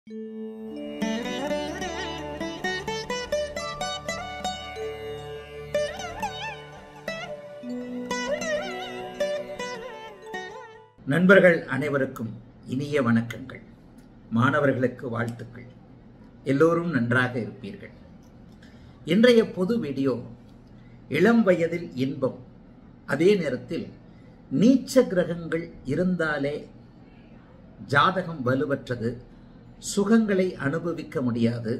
நண்பர்கள் அனைவருக்கும் இனிய வணக்கங்கள் மாணவர்களுக்கு வாழ்த்துக்கள் எல்லோரும் நன்றாக இருப்பீர்கள் இன்றைய பொது வீடியோ இளம் வயதில் இன்பம் அதே நேரத்தில் நீச்ச கிரகங்கள் இருந்தாலே ஜாதகம் வலுவற்றது சுகங்களை அனுபவிக்க முடியாது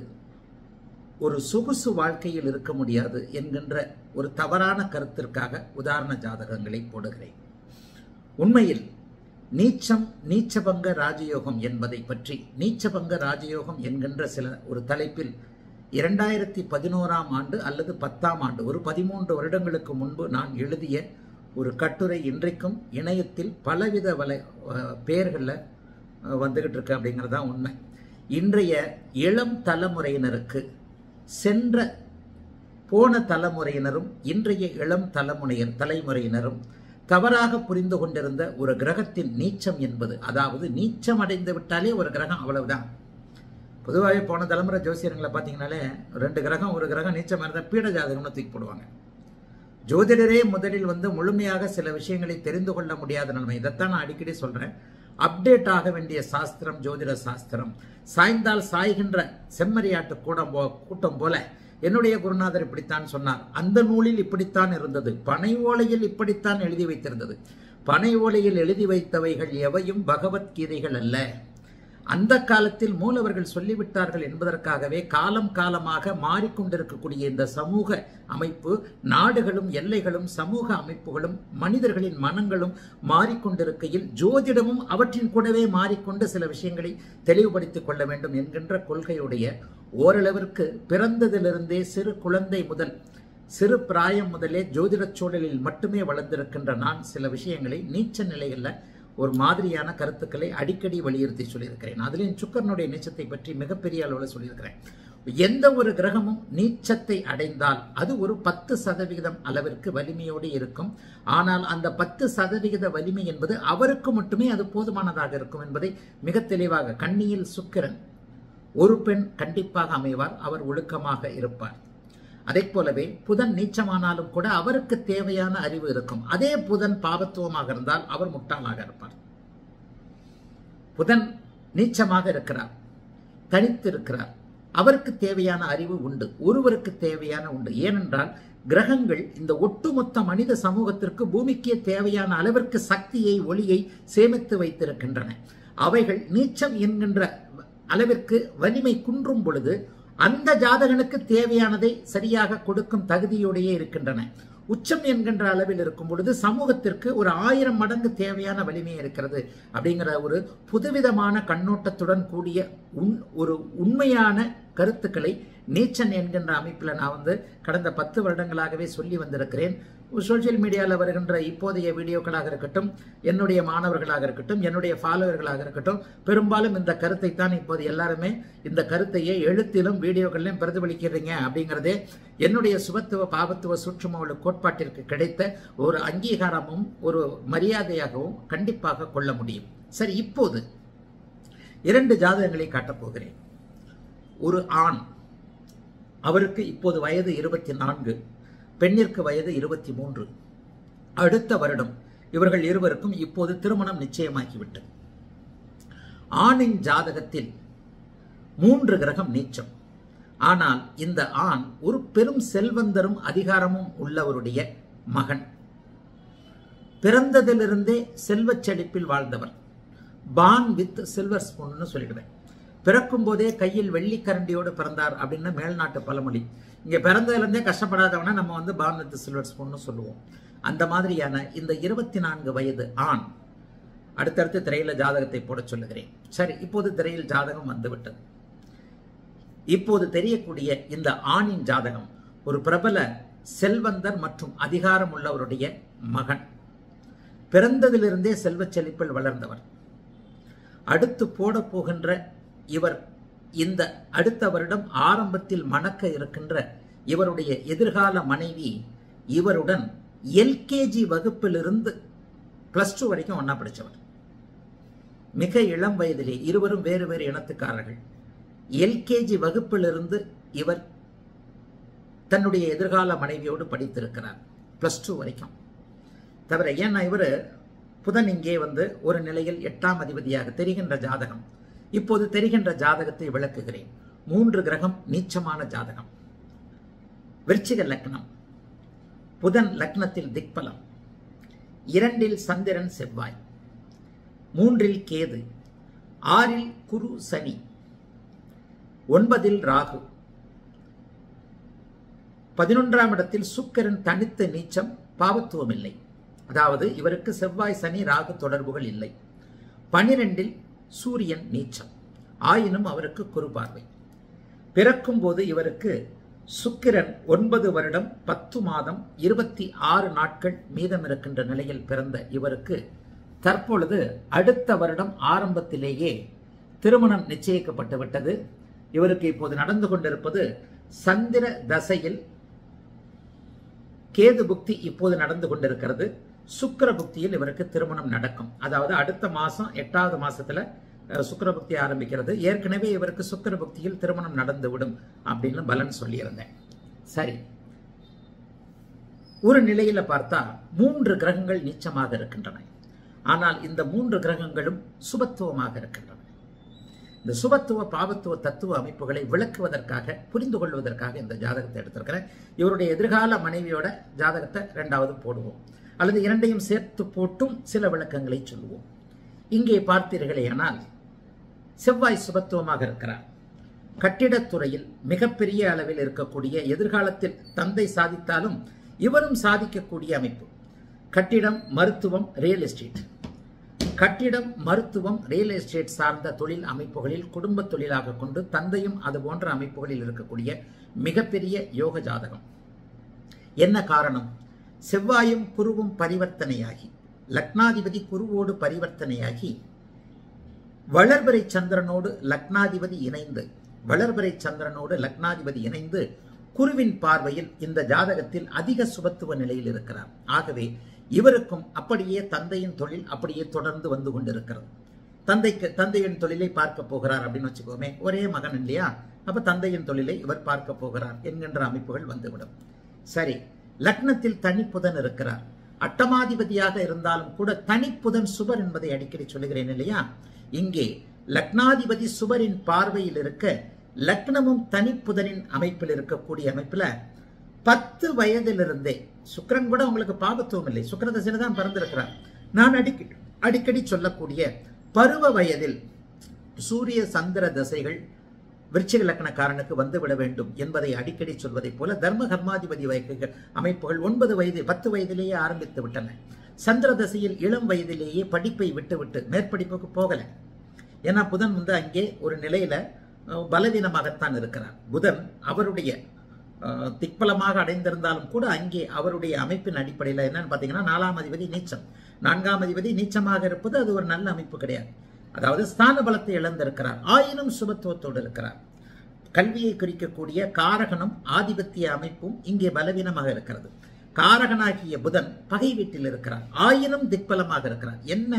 ஒரு சொகுசு வாழ்க்கையில் இருக்க முடியாது என்கின்ற ஒரு தவறான கருத்திற்காக உதாரண ஜாதகங்களை போடுகிறேன் உண்மையில் நீச்சம் நீச்சபங்க ராஜயோகம் என்பதை பற்றி நீச்சபங்க ராஜயோகம் என்கின்ற சில ஒரு தலைப்பில் இரண்டாயிரத்தி பதினோராம் ஆண்டு அல்லது பத்தாம் ஆண்டு ஒரு பதிமூன்று வருடங்களுக்கு முன்பு நான் எழுதிய ஒரு கட்டுரை இன்றைக்கும் இணையத்தில் பலவித வலை பெயர்களில் வந்துகிட்டு இருக்கு அப்படிங்கிறது தான் உண்மை இன்றைய இளம் தலைமுறையினருக்கு சென்ற போன தலைமுறையினரும் இன்றைய இளம் தலைமுறையர் தலைமுறையினரும் தவறாக புரிந்து கொண்டிருந்த ஒரு கிரகத்தின் நீச்சம் என்பது அதாவது நீச்சம் அடைந்து விட்டாலே ஒரு கிரகம் அவ்வளவுதான் பொதுவாகவே போன தலைமுறை ஜோசியர்களை பார்த்தீங்கனாலே ரெண்டு கிரகம் ஒரு கிரகம் நீச்சம் இருந்தால் பீட ஜாதகம்னு தூக்கி போடுவாங்க ஜோதிடரே முதலில் வந்து முழுமையாக சில விஷயங்களை தெரிந்து கொள்ள முடியாத நிலைமை இதைத்தான் நான் அடிக்கடி சொல்றேன் அப்டேட் ஆக வேண்டிய சாஸ்திரம் ஜோதிட சாஸ்திரம் சாய்ந்தால் சாய்கின்ற செம்மறியாட்டு கூடம் போ கூட்டம் போல என்னுடைய குருநாதர் இப்படித்தான் சொன்னார் அந்த நூலில் இப்படித்தான் இருந்தது பனை ஓலையில் இப்படித்தான் எழுதி வைத்திருந்தது பனை ஓலையில் எழுதி வைத்தவைகள் எவையும் பகவத்கீதைகள் அல்ல அந்த காலத்தில் மூலவர்கள் சொல்லிவிட்டார்கள் என்பதற்காகவே காலம் காலமாக மாறிக்கொண்டிருக்கக்கூடிய இந்த சமூக அமைப்பு நாடுகளும் எல்லைகளும் சமூக அமைப்புகளும் மனிதர்களின் மனங்களும் மாறிக்கொண்டிருக்கையில் ஜோதிடமும் அவற்றின் கூடவே மாறிக்கொண்டு சில விஷயங்களை தெளிவுபடுத்திக் கொள்ள வேண்டும் என்கின்ற கொள்கையுடைய ஓரளவிற்கு பிறந்ததிலிருந்தே சிறு குழந்தை முதல் சிறு பிராயம் முதலே ஜோதிடச் சூழலில் மட்டுமே வளர்ந்திருக்கின்ற நான் சில விஷயங்களை நீச்ச நிலையில் ஒரு மாதிரியான கருத்துக்களை அடிக்கடி வலியுறுத்தி சொல்லியிருக்கிறேன் அதுலேயும் சுக்கரனுடைய நீச்சத்தை பற்றி மிகப்பெரிய அளவில் சொல்லியிருக்கிறேன் எந்த ஒரு கிரகமும் நீச்சத்தை அடைந்தால் அது ஒரு பத்து சதவிகிதம் அளவிற்கு வலிமையோடு இருக்கும் ஆனால் அந்த பத்து சதவிகித வலிமை என்பது அவருக்கு மட்டுமே அது போதுமானதாக இருக்கும் என்பதை மிக தெளிவாக கண்ணியில் சுக்கிரன் ஒரு பெண் கண்டிப்பாக அமைவார் அவர் ஒழுக்கமாக இருப்பார் அதே போலவே புதன் நீச்சமானாலும் கூட அவருக்கு தேவையான அறிவு இருக்கும் அதே புதன் பாவத்துவமாக இருந்தால் அவர் முட்டாளாக இருப்பார் புதன் நீச்சமாக இருக்கிறார் தனித்து இருக்கிறார் அவருக்கு தேவையான அறிவு உண்டு ஒருவருக்கு தேவையான உண்டு ஏனென்றால் கிரகங்கள் இந்த ஒட்டுமொத்த மனித சமூகத்திற்கு பூமிக்கே தேவையான அளவிற்கு சக்தியை ஒளியை சேமித்து வைத்திருக்கின்றன அவைகள் நீச்சம் என்கின்ற அளவிற்கு வலிமை குன்றும் பொழுது அந்த ஜாதகனுக்கு தேவையானதை சரியாக கொடுக்கும் தகுதியோடையே இருக்கின்றன உச்சம் என்கின்ற அளவில் இருக்கும் பொழுது சமூகத்திற்கு ஒரு ஆயிரம் மடங்கு தேவையான வலிமை இருக்கிறது அப்படிங்கிற ஒரு புதுவிதமான கண்ணோட்டத்துடன் கூடிய உன் ஒரு உண்மையான கருத்துக்களை நீச்சன் என்கின்ற அமைப்பில் நான் வந்து கடந்த பத்து வருடங்களாகவே சொல்லி வந்திருக்கிறேன் சோசியல் மீடியாவில் வருகின்ற இப்போதைய வீடியோக்களாக இருக்கட்டும் என்னுடைய மாணவர்களாக இருக்கட்டும் என்னுடைய ஃபாலோவர்களாக இருக்கட்டும் பெரும்பாலும் இந்த கருத்தை தான் இப்போது எல்லாருமே இந்த கருத்தையே எழுத்திலும் வீடியோக்கள்லையும் பிரதிபலிக்கிறீங்க அப்படிங்கிறதே என்னுடைய சுபத்துவ பாவத்துவ சூற்றும கோட்பாட்டிற்கு கிடைத்த ஒரு அங்கீகாரமும் ஒரு மரியாதையாகவும் கண்டிப்பாக கொள்ள முடியும் சரி இப்போது இரண்டு ஜாதகங்களை காட்டப்போகிறேன் ஒரு ஆண் அவருக்கு இப்போது வயது இருபத்தி நான்கு பெண்ணிற்கு வயது இருபத்தி மூன்று அடுத்த வருடம் இவர்கள் இருவருக்கும் இப்போது திருமணம் நிச்சயமாகிவிட்டது ஆணின் ஜாதகத்தில் மூன்று கிரகம் நீச்சம் ஆனால் இந்த ஆண் ஒரு பெரும் செல்வந்தரும் அதிகாரமும் உள்ளவருடைய மகன் பிறந்ததிலிருந்தே செல்வச் செழிப்பில் வாழ்ந்தவர் பான் வித் சில்வர் ஸ்பூன்னு சொல்லிடுவேன் பிறக்கும் போதே கையில் வெள்ளிக்கரண்டியோடு பிறந்தார் அப்படின்னு மேல்நாட்டு பழமொழி இங்க பிறந்ததுலேருந்தே கஷ்டப்படாதவன நம்ம வந்து பான் வித் சில்வர் ஸ்பூன்னு சொல்லுவோம் அந்த மாதிரியான இந்த இருபத்தி நான்கு வயது ஆண் அடுத்தடுத்து திரையில ஜாதகத்தை போட சொல்லுகிறேன் சரி இப்போது திரையில் ஜாதகம் வந்துவிட்டது இப்போது தெரியக்கூடிய இந்த ஆணின் ஜாதகம் ஒரு பிரபல செல்வந்தர் மற்றும் அதிகாரம் உள்ளவருடைய மகன் பிறந்ததிலிருந்தே செல்வச் செழிப்பில் வளர்ந்தவர் அடுத்து போட போகின்ற இவர் இந்த அடுத்த வருடம் ஆரம்பத்தில் மணக்க இருக்கின்ற இவருடைய எதிர்கால மனைவி இவருடன் எல்கேஜி வகுப்பிலிருந்து பிளஸ் டூ வரைக்கும் ஒன்னா படித்தவர் மிக இளம் வயதிலே இருவரும் வேறு வேறு இனத்துக்காரர்கள் எல்கேஜி வகுப்பிலிருந்து இவர் தன்னுடைய எதிர்கால மனைவியோடு படித்திருக்கிறார் பிளஸ் டூ வரைக்கும் தவிர ஏன்னா இவர் புதன் இங்கே வந்து ஒரு நிலையில் எட்டாம் அதிபதியாக தெரிகின்ற ஜாதகம் இப்போது தெரிகின்ற ஜாதகத்தை விளக்குகிறேன் மூன்று கிரகம் நீச்சமான ஜாதகம் விருச்சிக லக்னம் புதன் லக்னத்தில் திக்பலம் இரண்டில் சந்திரன் செவ்வாய் மூன்றில் கேது ஆறில் குரு சனி ஒன்பதில் ராகு பதினொன்றாம் இடத்தில் சுக்கிரன் தனித்த நீச்சம் பாவத்துவம் இல்லை அதாவது இவருக்கு செவ்வாய் சனி ராகு தொடர்புகள் இல்லை பனிரெண்டில் சூரியன் நீச்சம் ஆயினும் அவருக்கு குறுபார்வை பிறக்கும் போது இவருக்கு சுக்கிரன் ஒன்பது வருடம் பத்து மாதம் இருபத்தி ஆறு நாட்கள் மீதம் இருக்கின்ற நிலையில் பிறந்த இவருக்கு தற்பொழுது அடுத்த வருடம் ஆரம்பத்திலேயே திருமணம் நிச்சயிக்கப்பட்டு விட்டது இவருக்கு இப்போது நடந்து கொண்டிருப்பது சந்திர தசையில் கேது புக்தி இப்போது நடந்து கொண்டிருக்கிறது சுக்கர புக்தியில் இவருக்கு திருமணம் நடக்கும் அதாவது அடுத்த மாசம் எட்டாவது மாசத்துல அஹ், சுக்கிர புக்தி ஆரம்பிக்கிறது ஏற்கனவே இவருக்கு சுக்கிர புக்தியில் திருமணம் நடந்துவிடும் அப்படின்னு பலன் சொல்லியிருந்தேன் சரி ஒரு நிலையில பார்த்தா மூன்று கிரகங்கள் நீச்சமாக இருக்கின்றன ஆனால் இந்த மூன்று கிரகங்களும் சுபத்துவமாக இருக்கின்றன இந்த சுபத்துவ பாவத்துவ தத்துவ அமைப்புகளை விளக்குவதற்காக புரிந்து கொள்வதற்காக இந்த ஜாதகத்தை எடுத்திருக்கிறேன் இவருடைய எதிர்கால மனைவியோட ஜாதகத்தை ரெண்டாவது போடுவோம் அல்லது இரண்டையும் சேர்த்து போட்டும் சில விளக்கங்களை சொல்லுவோம் இங்கே பார்த்தீர்களேயானால் செவ்வாய் சுபத்துவமாக இருக்கிறார் கட்டிடத்துறையில் மிகப்பெரிய அளவில் இருக்கக்கூடிய எதிர்காலத்தில் தந்தை சாதித்தாலும் இவரும் சாதிக்கக்கூடிய அமைப்பு கட்டிடம் மருத்துவம் ரியல் எஸ்டேட் கட்டிடம் மருத்துவம் ரியல் எஸ்டேட் சார்ந்த தொழில் அமைப்புகளில் குடும்ப தொழிலாக கொண்டு தந்தையும் அது போன்ற அமைப்புகளில் இருக்கக்கூடிய மிகப்பெரிய யோக ஜாதகம் என்ன காரணம் செவ்வாயும் குருவும் பரிவர்த்தனையாகி லக்னாதிபதி குருவோடு பரிவர்த்தனையாகி வளர்பிறை சந்திரனோடு லக்னாதிபதி இணைந்து வளர்பிறை சந்திரனோடு லக்னாதிபதி இணைந்து குருவின் பார்வையில் இந்த ஜாதகத்தில் அதிக சுபத்துவ நிலையில் இருக்கிறார் ஆகவே இவருக்கும் அப்படியே தந்தையின் தொழில் அப்படியே தொடர்ந்து வந்து கொண்டிருக்கிறது தந்தைக்கு தந்தையின் தொழிலை பார்க்க போகிறார் அப்படின்னு வச்சுக்கோமே ஒரே மகன் இல்லையா அப்ப தந்தையின் தொழிலை இவர் பார்க்க போகிறார் என்கின்ற அமைப்புகள் வந்துவிடும் சரி லக்னத்தில் தனிப்புதன் இருக்கிறார் அட்டமாதிபதியாக இருந்தாலும் கூட தனிப்புதன் சுபர் என்பதை அடிக்கடி சொல்லுகிறேன் இல்லையா இங்கே லக்னாதிபதி சுபரின் பார்வையில் இருக்க லக்னமும் தனிப்புதனின் அமைப்பில் இருக்கக்கூடிய அமைப்புல பத்து வயதிலிருந்தே சுக்கிரன் கூட உங்களுக்கு பாபத்துவம் இல்லை சுக்கிர தசையில தான் பிறந்திருக்கிறார் நான் அடிக்கடி அடிக்கடி சொல்லக்கூடிய பருவ வயதில் சூரிய சந்திர தசைகள் விருச்சிக லக்கணக்காரனுக்கு வந்துவிட வேண்டும் என்பதை அடிக்கடி சொல்வதைப் போல தர்ம கர்மாதிபதி வகைகள் அமைப்புகள் ஒன்பது வயது பத்து வயதிலேயே ஆரம்பித்து விட்டன சந்திர தசையில் இளம் வயதிலேயே படிப்பை விட்டுவிட்டு மேற்படிப்புக்கு போகல ஏன்னா புதன் வந்து அங்கே ஒரு நிலையில அஹ், பலவீனமாகத்தான் இருக்கிறார் புதன் அவருடைய அஹ், திக்பலமாக அடைந்திருந்தாலும் கூட அங்கே அவருடைய அமைப்பின் அடிப்படையில் என்னன்னு பார்த்தீங்கன்னா நாலாம் அதிபதி நீச்சம் நான்காம் அதிபதி நீச்சமாக இருப்பது அது ஒரு நல்ல அமைப்பு கிடையாது அதாவது ஸ்தான பலத்தை இழந்திருக்கிறார் ஆயினும் சுபத்துவத்தோடு இருக்கிறார் கல்வியை குறிக்கக்கூடிய காரகனும் ஆதிபத்திய அமைப்பும் இங்கே பலவீனமாக இருக்கிறது காரகனாகிய புதன் பகை வீட்டில் இருக்கிறார் ஆயினும் திக்பலமாக இருக்கிறார் என்ன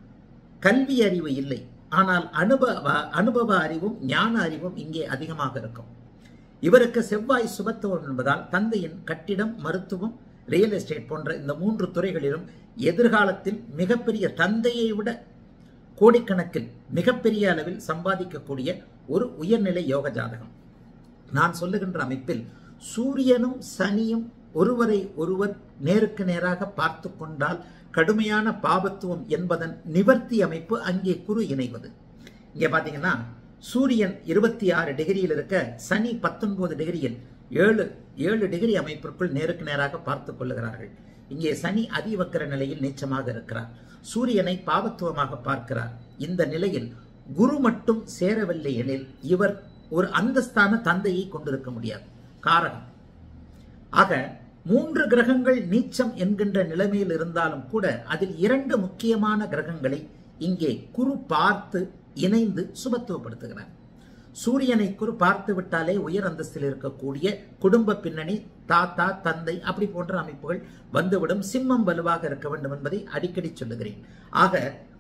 கல்வி அறிவு இல்லை ஆனால் அனுபவ அனுபவ அறிவும் ஞான அறிவும் இங்கே அதிகமாக இருக்கும் இவருக்கு செவ்வாய் சுபத்துவம் என்பதால் தந்தையின் கட்டிடம் மருத்துவம் ரியல் எஸ்டேட் போன்ற இந்த மூன்று துறைகளிலும் எதிர்காலத்தில் மிகப்பெரிய தந்தையை விட கோடிக்கணக்கில் மிகப்பெரிய அளவில் சம்பாதிக்கக்கூடிய ஒரு உயர்நிலை யோக ஜாதகம் நான் சொல்லுகின்ற அமைப்பில் சூரியனும் சனியும் ஒருவரை ஒருவர் நேருக்கு நேராக பார்த்து கொண்டால் கடுமையான பாபத்துவம் என்பதன் நிவர்த்தி அமைப்பு அங்கே குரு இணைவது இங்க பாத்தீங்கன்னா சூரியன் இருபத்தி ஆறு டிகிரியில் இருக்க சனி பத்தொன்பது டிகிரியில் ஏழு ஏழு டிகிரி அமைப்பிற்குள் நேருக்கு நேராக பார்த்து கொள்ளுகிறார்கள் இங்கே சனி அதிவக்கர நிலையில் நீச்சமாக இருக்கிறார் சூரியனை பாவத்துவமாக பார்க்கிறார் இந்த நிலையில் குரு மட்டும் சேரவில்லை எனில் இவர் ஒரு அந்தஸ்தான தந்தையை கொண்டிருக்க முடியாது காரணம் ஆக மூன்று கிரகங்கள் நீச்சம் என்கின்ற நிலைமையில் இருந்தாலும் கூட அதில் இரண்டு முக்கியமான கிரகங்களை இங்கே குரு பார்த்து இணைந்து சுபத்துவப்படுத்துகிறார் சூரியனை குரு பார்த்து விட்டாலே உயர் அந்தஸ்தில் இருக்கக்கூடிய குடும்ப பின்னணி தாத்தா தந்தை அப்படி போன்ற அமைப்புகள் வந்துவிடும் சிம்மம் வலுவாக இருக்க வேண்டும் என்பதை அடிக்கடி சொல்லுகிறேன் ஆக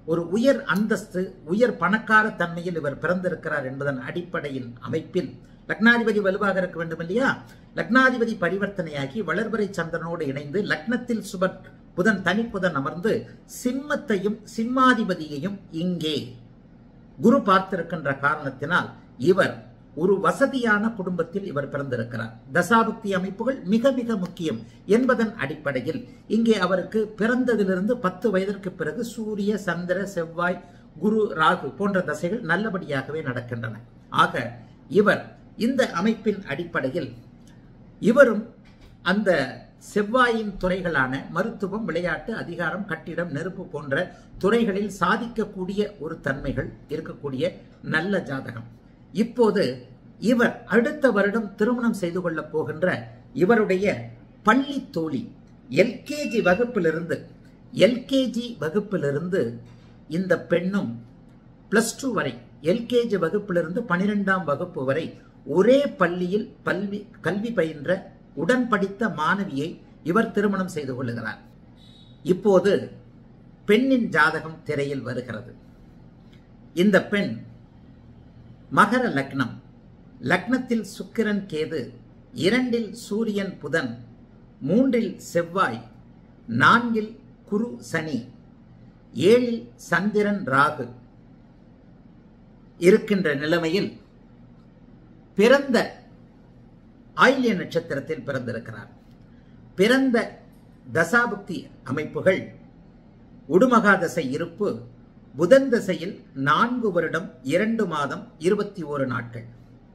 ஒரு உயர் அந்தஸ்து உயர் பணக்கார தன்மையில் இவர் பிறந்திருக்கிறார் என்பதன் அடிப்படையின் அமைப்பில் லக்னாதிபதி வலுவாக இருக்க வேண்டும் இல்லையா லக்னாதிபதி பரிவர்த்தனையாகி வளர்வரை சந்திரனோடு இணைந்து லக்னத்தில் சுபர் புதன் தனிப்புதன் அமர்ந்து சிம்மத்தையும் சிம்மாதிபதியையும் இங்கே குரு பார்த்திருக்கின்ற காரணத்தினால் இவர் ஒரு வசதியான குடும்பத்தில் இவர் பிறந்திருக்கிறார் தசாபுக்தி அமைப்புகள் மிக மிக முக்கியம் என்பதன் அடிப்படையில் இங்கே அவருக்கு பிறந்ததிலிருந்து பத்து வயதிற்கு பிறகு சூரிய சந்திர செவ்வாய் குரு ராகு போன்ற தசைகள் நல்லபடியாகவே நடக்கின்றன ஆக இவர் இந்த அமைப்பின் அடிப்படையில் இவரும் அந்த செவ்வாயின் துறைகளான மருத்துவம் விளையாட்டு அதிகாரம் கட்டிடம் நெருப்பு போன்ற துறைகளில் சாதிக்கக்கூடிய ஒரு தன்மைகள் இருக்கக்கூடிய நல்ல ஜாதகம் இப்போது இவர் அடுத்த வருடம் திருமணம் செய்து கொள்ளப் போகின்ற இவருடைய பள்ளி தோழி எல்கேஜி வகுப்பிலிருந்து எல்கேஜி வகுப்பிலிருந்து இந்த பெண்ணும் பிளஸ் டூ வரை எல்கேஜி வகுப்பிலிருந்து பனிரெண்டாம் வகுப்பு வரை ஒரே பள்ளியில் பல்வி கல்வி பயின்ற உடன் படித்த மாணவியை இவர் திருமணம் செய்து கொள்ளுகிறார் இப்போது பெண்ணின் ஜாதகம் திரையில் வருகிறது இந்த பெண் மகர லக்னம் லக்னத்தில் சுக்கிரன் கேது இரண்டில் சூரியன் புதன் மூன்றில் செவ்வாய் நான்கில் குரு சனி ஏழில் சந்திரன் ராகு இருக்கின்ற நிலைமையில் பிறந்த ஆயில்ய நட்சத்திரத்தில் பிறந்திருக்கிறார் பிறந்த தசாபுக்தி அமைப்புகள் உடுமகா தசை இருப்பு புதன் தசையில் நான்கு வருடம் இரண்டு மாதம் இருபத்தி ஓரு நாட்கள்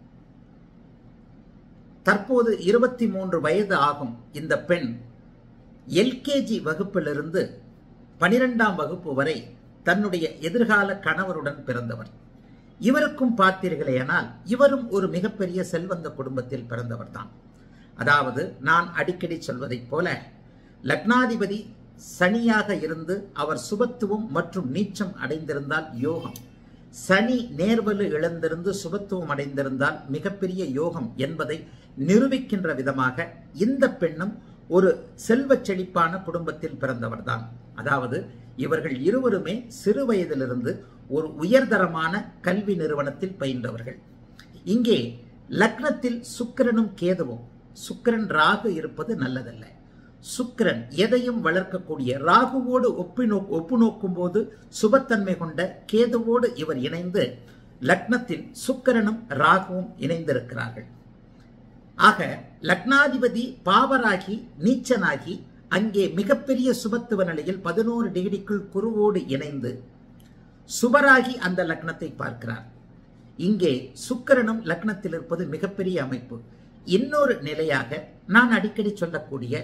தற்போது இருபத்தி மூன்று வயது ஆகும் இந்த பெண் எல்கேஜி வகுப்பிலிருந்து பனிரெண்டாம் வகுப்பு வரை தன்னுடைய எதிர்கால கணவருடன் பிறந்தவர் இவருக்கும் பார்த்தீர்களேயானால் இவரும் ஒரு மிகப்பெரிய செல்வந்த குடும்பத்தில் பிறந்தவர் தான் அதாவது நான் அடிக்கடி சொல்வதைப் போல லக்னாதிபதி சனியாக இருந்து அவர் சுபத்துவம் மற்றும் நீச்சம் அடைந்திருந்தால் யோகம் சனி நேர்வலு இழந்திருந்து சுபத்துவம் அடைந்திருந்தால் மிகப்பெரிய யோகம் என்பதை நிரூபிக்கின்ற விதமாக இந்த பெண்ணும் ஒரு செல்வச் செழிப்பான குடும்பத்தில் பிறந்தவர்தான் அதாவது இவர்கள் இருவருமே சிறு வயதிலிருந்து ஒரு உயர்தரமான கல்வி நிறுவனத்தில் பயின்றவர்கள் இங்கே லக்னத்தில் சுக்கிரனும் கேதுவும் சுக்கிரன் ராகு இருப்பது நல்லதல்ல சுக்கிரன் எதையும் வளர்க்கக்கூடிய ராகுவோடு ஒப்பினோ ஒப்பு நோக்கும் போது சுபத்தன்மை கொண்ட கேதுவோடு இவர் இணைந்து லக்னத்தில் சுக்கிரனும் ராகுவும் இணைந்திருக்கிறார்கள் ஆக லக்னாதிபதி பாவராகி நீச்சனாகி அங்கே மிகப்பெரிய சுபத்துவ நிலையில் பதினோரு டிகிரிக்குள் குருவோடு இணைந்து சுபராகி அந்த லக்னத்தை பார்க்கிறார் இங்கே சுக்கிரனும் லக்னத்தில் இருப்பது மிகப்பெரிய அமைப்பு இன்னொரு நிலையாக நான் அடிக்கடி சொல்லக்கூடிய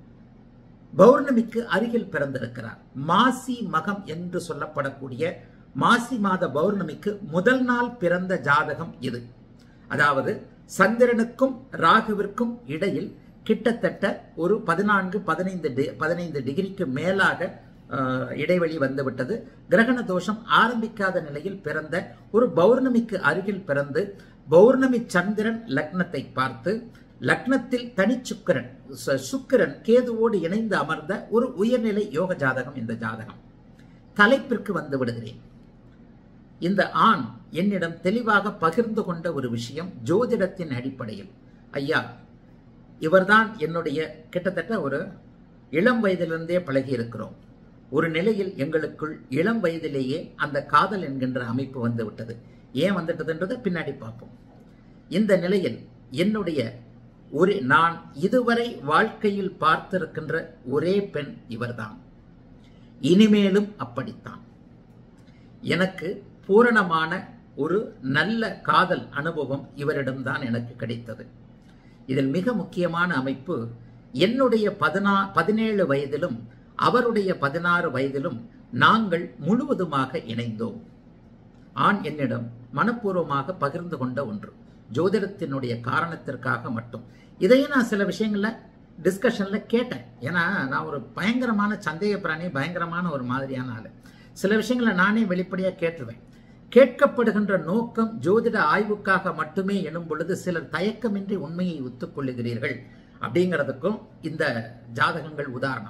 பௌர்ணமிக்கு அருகில் பிறந்திருக்கிறார் மாசி மகம் என்று சொல்லப்படக்கூடிய மாசி மாத பௌர்ணமிக்கு முதல் நாள் பிறந்த ஜாதகம் இது அதாவது சந்திரனுக்கும் ராகுவிற்கும் இடையில் கிட்டத்தட்ட ஒரு பதினான்கு பதினைந்து டி பதினைந்து டிகிரிக்கு மேலாக அஹ், இடைவெளி வந்துவிட்டது கிரகண தோஷம் ஆரம்பிக்காத நிலையில் பிறந்த ஒரு பௌர்ணமிக்கு அருகில் பிறந்து பௌர்ணமி சந்திரன் லக்னத்தை பார்த்து லக்னத்தில் தனிச்சுக்கிரன் சு- சுக்கிரன் கேதுவோடு இணைந்து அமர்ந்த ஒரு உயர்நிலை யோக ஜாதகம் இந்த ஜாதகம் தலைப்பிற்கு வந்து விடுகிறேன் இந்த ஆண் என்னிடம் தெளிவாக பகிர்ந்து கொண்ட ஒரு விஷயம் ஜோதிடத்தின் அடிப்படையில் ஐயா இவர்தான் என்னுடைய கிட்டத்தட்ட ஒரு இளம் வயதிலிருந்தே பழகி இருக்கிறோம் ஒரு நிலையில் எங்களுக்குள் இளம் வயதிலேயே அந்த காதல் என்கின்ற அமைப்பு வந்து விட்டது ஏன் வந்துட்டதுன்றதை பின்னாடி பார்ப்போம் இந்த நிலையில் என்னுடைய ஒரு நான் இதுவரை வாழ்க்கையில் பார்த்திருக்கின்ற ஒரே பெண் இவர்தான் இனிமேலும் அப்படித்தான் எனக்கு பூரணமான ஒரு நல்ல காதல் அனுபவம் இவரிடம்தான் எனக்கு கிடைத்தது இதில் மிக முக்கியமான அமைப்பு என்னுடைய பதினா பதினேழு வயதிலும் அவருடைய பதினாறு வயதிலும் நாங்கள் முழுவதுமாக இணைந்தோம் ஆண் என்னிடம் மனப்பூர்வமாக பகிர்ந்து கொண்ட ஒன்று ஜோதிடத்தினுடைய காரணத்திற்காக மட்டும் இதையும் நான் சில விஷயங்கள்ல டிஸ்கஷன்ல கேட்டேன் ஏன்னா நான் ஒரு பயங்கரமான சந்தேக பிராணி பயங்கரமான ஒரு மாதிரியான ஆளு சில விஷயங்களை நானே வெளிப்படையா கேட்டுருவேன் கேட்கப்படுகின்ற நோக்கம் ஜோதிட ஆய்வுக்காக மட்டுமே எனும் பொழுது சிலர் தயக்கமின்றி உண்மையை ஒத்துக்கொள்ளுகிறீர்கள் அப்படிங்கிறதுக்கும் இந்த ஜாதகங்கள் உதாரணம்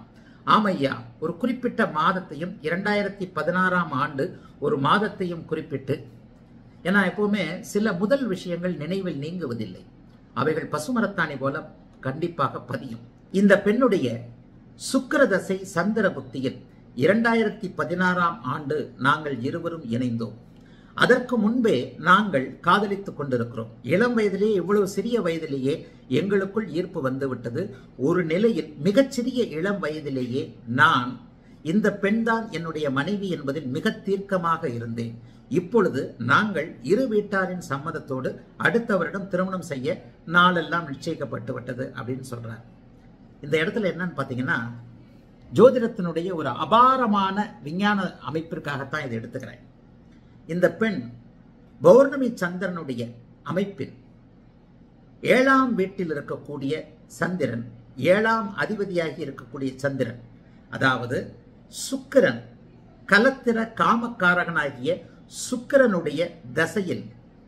ஆமையா ஒரு குறிப்பிட்ட மாதத்தையும் இரண்டாயிரத்தி பதினாறாம் ஆண்டு ஒரு மாதத்தையும் குறிப்பிட்டு ஏன்னா எப்பவுமே சில முதல் விஷயங்கள் நினைவில் நீங்குவதில்லை அவைகள் பசுமரத்தாணி போல கண்டிப்பாக பதியும் இந்த பெண்ணுடைய சுக்கிரதசை சந்திர புத்தியில் இரண்டாயிரத்தி பதினாறாம் ஆண்டு நாங்கள் இருவரும் இணைந்தோம் அதற்கு முன்பே நாங்கள் காதலித்துக் கொண்டிருக்கிறோம் இளம் வயதிலேயே இவ்வளவு சிறிய வயதிலேயே எங்களுக்குள் ஈர்ப்பு வந்துவிட்டது ஒரு நிலையில் மிகச்சிறிய இளம் வயதிலேயே நான் இந்த பெண்தான் என்னுடைய மனைவி என்பதில் மிக தீர்க்கமாக இருந்தேன் இப்பொழுது நாங்கள் இரு வீட்டாரின் சம்மதத்தோடு அடுத்த வருடம் திருமணம் செய்ய நாளெல்லாம் நிச்சயிக்கப்பட்டு விட்டது அப்படின்னு சொல்றார் இந்த இடத்துல என்னன்னு பார்த்தீங்கன்னா ஜோதிடத்தினுடைய ஒரு அபாரமான விஞ்ஞான அமைப்பிற்காகத்தான் இதை எடுத்துக்கிறேன் இந்த பெண் பௌர்ணமி சந்திரனுடைய அமைப்பில் ஏழாம் வீட்டில் இருக்கக்கூடிய சந்திரன் ஏழாம் அதிபதியாகி இருக்கக்கூடிய சந்திரன் அதாவது சுக்கிரன் கலத்திர காமக்காரகனாகிய சுக்கிரனுடைய தசையில்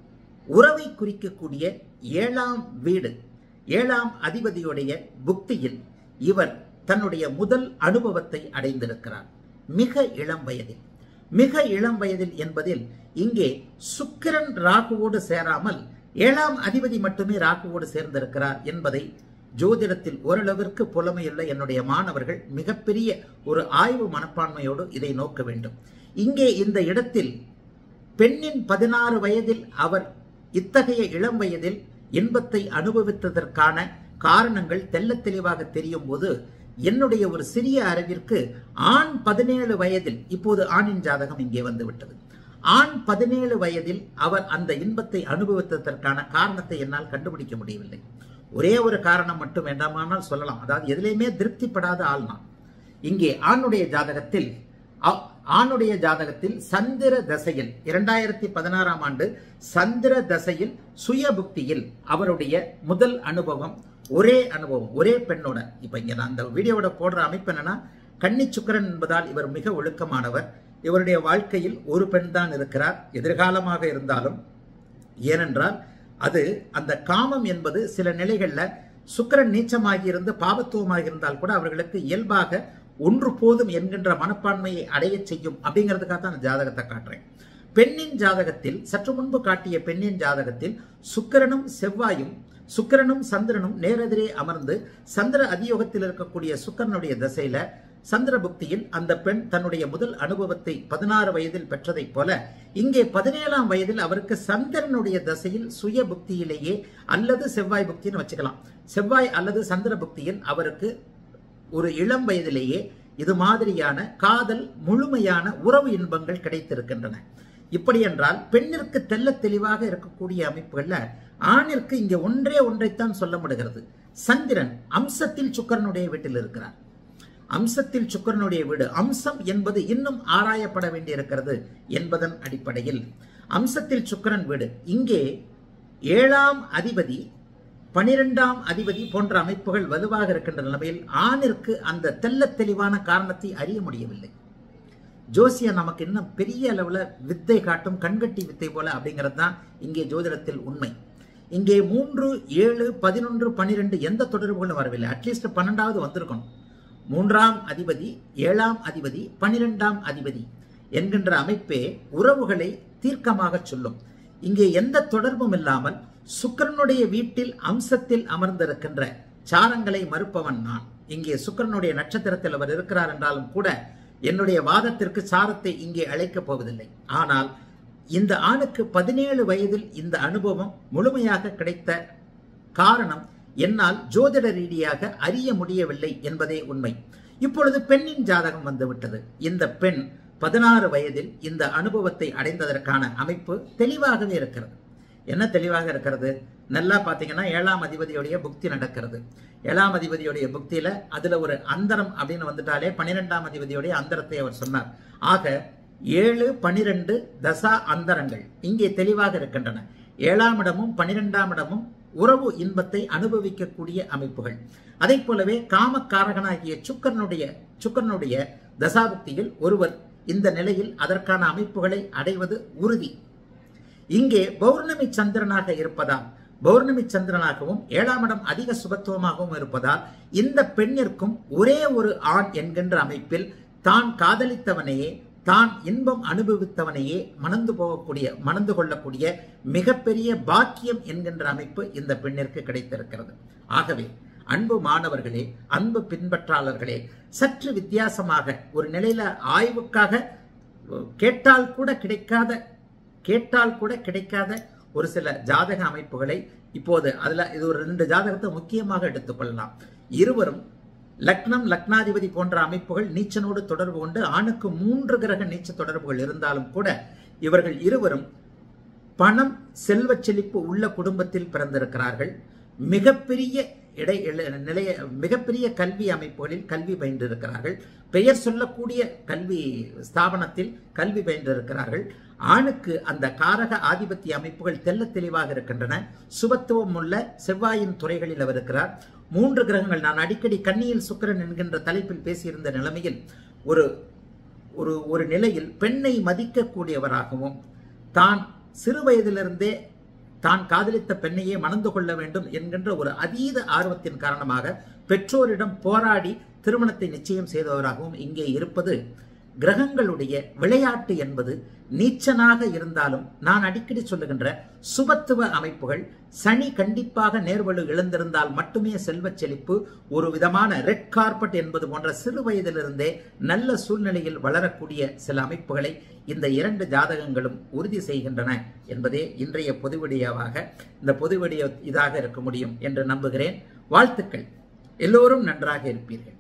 உறவை குறிக்கக்கூடிய ஏழாம் வீடு ஏழாம் அதிபதியுடைய புக்தியில் இவர் தன்னுடைய முதல் அனுபவத்தை அடைந்திருக்கிறார் மிக இளம் வயதில் மிக இளம் வயதில் என்பதில் இங்கே சுக்கிரன் ராகுவோடு சேராமல் ஏழாம் அதிபதி மட்டுமே ராகுவோடு சேர்ந்திருக்கிறார் என்பதை ஜோதிடத்தில் ஓரளவிற்கு புலமையுள்ள என்னுடைய மாணவர்கள் மிகப்பெரிய ஒரு ஆய்வு மனப்பான்மையோடு இதை நோக்க வேண்டும் இங்கே இந்த இடத்தில் பெண்ணின் பதினாறு வயதில் அவர் இத்தகைய இளம் வயதில் இன்பத்தை அனுபவித்ததற்கான காரணங்கள் தெள்ளத் தெளிவாக தெரியும் போது என்னுடைய ஒரு சிறிய அறிவிற்கு ஆண் பதினேழு வயதில் இப்போது ஆணின் ஜாதகம் இங்கே வந்து விட்டது ஆண் பதினேழு வயதில் அவர் அந்த இன்பத்தை அனுபவித்ததற்கான காரணத்தை என்னால் கண்டுபிடிக்க முடியவில்லை ஒரே ஒரு காரணம் மட்டும் வேண்டாமானால் சொல்லலாம் அதாவது எதிலையுமே திருப்திப்படாத ஆள் நான் இங்கே ஆணுடைய ஜாதகத்தில் அ- ஆணுடைய ஜாதகத்தில் சந்திர தசையில் இரண்டாயிரத்தி பதினாறாம் ஆண்டு சந்திர தசையில் சுய புக்தியில் அவருடைய முதல் அனுபவம் ஒரே அனுபவம் ஒரே பெண்ணோட இப்ப இங்க நான் அந்த வீடியோவோட போடுற அமைப்பு என்னன்னா கன்னி சுக்கிரன் என்பதால் இவர் மிக ஒழுக்கமானவர் இவருடைய வாழ்க்கையில் ஒரு பெண் தான் இருக்கிறார் எதிர்காலமாக இருந்தாலும் ஏனென்றால் அது அந்த காமம் என்பது சில நிலைகள்ல சுக்கிரன் நீச்சமாகி இருந்து பாவத்துவமாக இருந்தால் கூட அவர்களுக்கு இயல்பாக ஒன்று போதும் என்கின்ற மனப்பான்மையை அடையச் செய்யும் அப்படிங்கிறதுக்காக தான் அந்த ஜாதகத்தை காட்டுறேன் பெண்ணின் ஜாதகத்தில் சற்று முன்பு காட்டிய பெண்ணின் ஜாதகத்தில் சுக்கிரனும் செவ்வாயும் சுக்கிரனும் சந்திரனும் நேரெதிரே அமர்ந்து சந்திர அதியோகத்தில் இருக்கக்கூடிய சுக்கிரனுடைய திசையில சந்திர புக்தியில் அந்த பெண் தன்னுடைய முதல் அனுபவத்தை பதினாறு வயதில் பெற்றதைப் போல இங்கே பதினேழாம் வயதில் அவருக்கு சந்திரனுடைய தசையில் சுய புக்தியிலேயே அல்லது செவ்வாய் புக்தின்னு வச்சுக்கலாம் செவ்வாய் அல்லது சந்திர புக்தியில் அவருக்கு ஒரு இளம் வயதிலேயே இது மாதிரியான காதல் முழுமையான உறவு இன்பங்கள் கிடைத்திருக்கின்றன இப்படி என்றால் பெண்ணிற்கு தெள்ளத் தெளிவாக இருக்கக்கூடிய அமைப்புகள்ல ஆணிற்கு இங்கே ஒன்றே ஒன்றைத்தான் சொல்ல முடிகிறது சந்திரன் அம்சத்தில் சுக்கரனுடைய வீட்டில் இருக்கிறார் அம்சத்தில் சுக்கரனுடைய வீடு அம்சம் என்பது இன்னும் ஆராயப்பட வேண்டியிருக்கிறது என்பதன் அடிப்படையில் அம்சத்தில் சுக்கரன் வீடு இங்கே ஏழாம் அதிபதி பனிரெண்டாம் அதிபதி போன்ற அமைப்புகள் வலுவாக இருக்கின்ற நிலைமையில் ஆணிற்கு அந்த தெள்ளத் தெளிவான காரணத்தை அறிய முடியவில்லை ஜோசியா நமக்கு இன்னும் பெரிய அளவுல வித்தை காட்டும் கண்கட்டி வித்தை போல அப்படிங்கிறது தான் இங்கே ஜோதிடத்தில் உண்மை இங்கே மூன்று ஏழு பதினொன்று பன்னிரெண்டு எந்த தொடர்புகளும் வரவில்லை அட்லீஸ்ட் பன்னெண்டாவது வந்திருக்கணும் மூன்றாம் அதிபதி ஏழாம் அதிபதி பன்னிரெண்டாம் அதிபதி என்கின்ற அமைப்பே உறவுகளை தீர்க்கமாக சொல்லும் இங்கே எந்த தொடர்பும் இல்லாமல் சுக்கிரனுடைய வீட்டில் அம்சத்தில் அமர்ந்திருக்கின்ற சாரங்களை மறுப்பவன் நான் இங்கே சுக்கிரனுடைய நட்சத்திரத்தில் அவர் இருக்கிறார் என்றாலும் கூட என்னுடைய வாதத்திற்கு சாரத்தை இங்கே அழைக்கப் போவதில்லை ஆனால் இந்த ஆணுக்கு பதினேழு வயதில் இந்த அனுபவம் முழுமையாக கிடைத்த காரணம் என்னால் ஜோதிட ரீதியாக அறிய முடியவில்லை என்பதே உண்மை இப்பொழுது பெண்ணின் ஜாதகம் வந்துவிட்டது இந்த பெண் பதினாறு வயதில் இந்த அனுபவத்தை அடைந்ததற்கான அமைப்பு தெளிவாகவே இருக்கிறது என்ன தெளிவாக இருக்கிறது நல்லா பார்த்தீங்கன்னா ஏழாம் அதிபதியுடைய புக்தி நடக்கிறது ஏழாம் அதிபதியுடைய புக்தியில அதுல ஒரு அந்தரம் அப்படின்னு வந்துட்டாலே பன்னிரெண்டாம் அதிபதியுடைய அந்தரத்தை அவர் சொன்னார் ஆக ஏழு பனிரெண்டு தசா அந்தரங்கள் இங்கே தெளிவாக இருக்கின்றன ஏழாம் இடமும் பனிரெண்டாம் இடமும் உறவு இன்பத்தை அனுபவிக்கக்கூடிய அமைப்புகள் அதை போலவே காமக்காரகனாகிய சுக்கரனுடைய சுக்கரனுடைய தசாபுக்தியில் ஒருவர் இந்த நிலையில் அதற்கான அமைப்புகளை அடைவது உறுதி இங்கே பௌர்ணமி சந்திரனாக இருப்பதால் பௌர்ணமி சந்திரனாகவும் ஏழாம் இடம் அதிக சுபத்துவமாகவும் இருப்பதால் இந்த பெண்ணிற்கும் ஒரே ஒரு ஆண் என்கின்ற அமைப்பில் தான் காதலித்தவனையே தான் இன்பம் அனுபவித்தவனையே மணந்து போகக்கூடிய மணந்து கொள்ளக்கூடிய மிகப்பெரிய பாக்கியம் என்கின்ற அமைப்பு இந்த பெண்ணிற்கு கிடைத்திருக்கிறது ஆகவே அன்பு மாணவர்களே அன்பு பின்பற்றாளர்களே சற்று வித்தியாசமாக ஒரு நிலையில ஆய்வுக்காக கேட்டால் கூட கிடைக்காத கேட்டால் கூட கிடைக்காத ஒரு சில ஜாதக அமைப்புகளை இப்போது அதுல இது ஒரு ரெண்டு ஜாதகத்தை முக்கியமாக எடுத்துக்கொள்ளலாம் இருவரும் லக்னம் லக்னாதிபதி போன்ற அமைப்புகள் நீச்சனோடு தொடர்பு கொண்டு ஆணுக்கு மூன்று கிரக நீச்ச தொடர்புகள் இருந்தாலும் கூட இவர்கள் இருவரும் பணம் செல்வ செழிப்பு உள்ள குடும்பத்தில் பிறந்திருக்கிறார்கள் மிகப்பெரிய இடை நிலைய மிகப்பெரிய கல்வி அமைப்புகளில் கல்வி பயின்றிருக்கிறார்கள் பெயர் சொல்லக்கூடிய கல்வி ஸ்தாபனத்தில் கல்வி பயின்றிருக்கிறார்கள் ஆணுக்கு அந்த காரக ஆதிபத்திய அமைப்புகள் தெல்ல தெளிவாக இருக்கின்றன சுபத்துவம் உள்ள செவ்வாயின் துறைகளில் அவர் இருக்கிறார் மூன்று கிரகங்கள் நான் அடிக்கடி கண்ணியில் சுக்கரன் என்கின்ற தலைப்பில் பேசியிருந்த நிலைமையில் ஒரு ஒரு ஒரு நிலையில் பெண்ணை மதிக்கக்கூடியவராகவும் தான் சிறு வயதிலிருந்தே தான் காதலித்த பெண்ணையே மணந்து கொள்ள வேண்டும் என்கின்ற ஒரு அதீத ஆர்வத்தின் காரணமாக பெற்றோரிடம் போராடி திருமணத்தை நிச்சயம் செய்தவராகவும் இங்கே இருப்பது கிரகங்களுடைய விளையாட்டு என்பது நீச்சனாக இருந்தாலும் நான் அடிக்கடி சொல்லுகின்ற சுபத்துவ அமைப்புகள் சனி கண்டிப்பாக நேர்வலு இழந்திருந்தால் மட்டுமே செல்வச் செழிப்பு ஒரு விதமான ரெட் கார்பெட் என்பது போன்ற சிறு வயதிலிருந்தே நல்ல சூழ்நிலையில் வளரக்கூடிய சில அமைப்புகளை இந்த இரண்டு ஜாதகங்களும் உறுதி செய்கின்றன என்பதே இன்றைய பொதுவிடியாவாக இந்த பொதுவிடியோ இதாக இருக்க முடியும் என்று நம்புகிறேன் வாழ்த்துக்கள் எல்லோரும் நன்றாக இருப்பீர்கள்